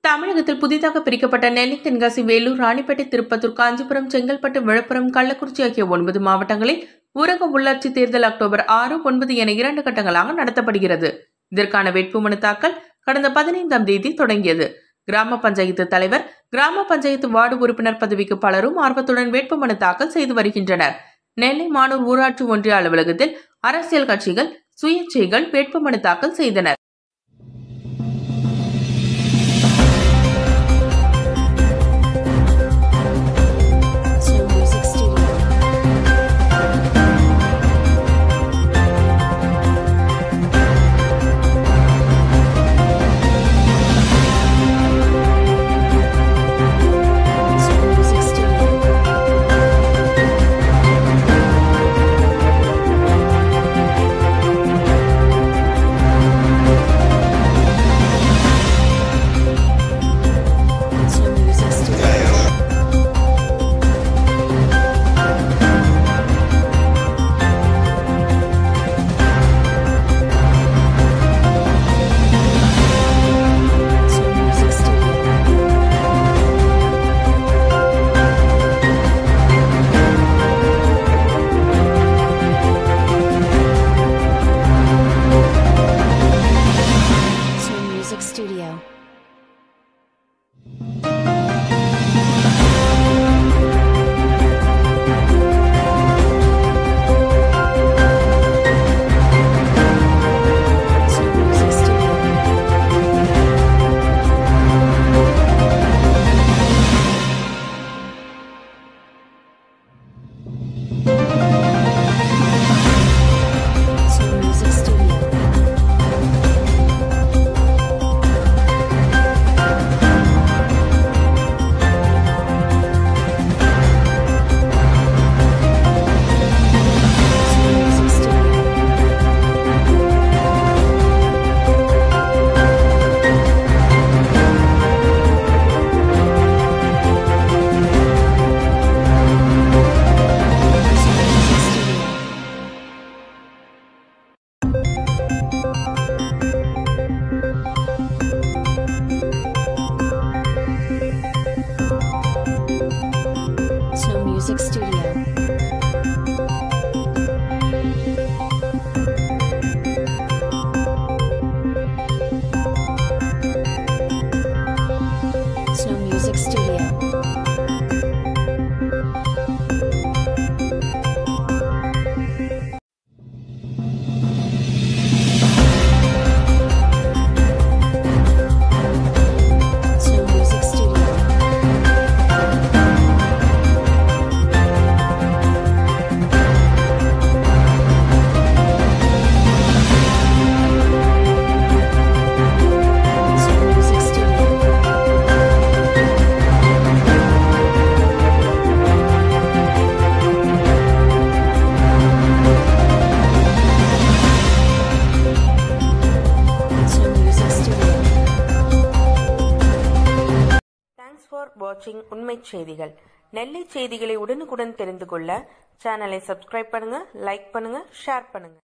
தமிழகத்தில் புதிதாக பிரிக்கப்பட்ட நெல்லை தென்காசி வேலூர் ராணிப்பேட்டை திருப்பத்தூர் காஞ்சிபுரம் செங்கல்பட்டு விழுப்புரம் கள்ளக்குறிச்சி ஆகிய ஒன்பது மாவட்டங்களில் ஊரக உள்ளாட்சி தேர்தல் அக்டோபர் ஆறு ஒன்பது என இரண்டு கட்டங்களாக நடத்தப்படுகிறது இதற்கான வேட்புமனு தாக்கல் கடந்த பதினைந்தாம் தேதி தொடங்கியது கிராம பஞ்சாயத்து தலைவர் கிராம பஞ்சாயத்து வார்டு உறுப்பினர் பதவிக்கு பலரும் ஆர்வத்துடன் வேட்புமனு தாக்கல் செய்து வருகின்றனர் நெல்லை மானூர் ஊராட்சி ஒன்றிய அலுவலகத்தில் அரசியல் கட்சிகள் சுயேட்சைகள் வேட்புமனு தாக்கல் செய்தனர் Snow Music Studio. Snow Music Studio. Snow Music Studio. Snow Music Studio. Snow Music Studio. Snow Music Studio. Snow Music Studio. Snow Music Studio. Snow Music Studio. Snow Music Studio. Snow Music Studio. Snow Music Studio. Snow Music Studio. Snow Music Studio. Thanks for வாட்சிங் உண்மை செய்திகள் நெல்லை செய்திகளை உடனுக்குடன் தெரிந்து கொள்ள சேனலை subscribe பண்ணுங்க like பண்ணுங்க ஷேர் பண்ணுங்க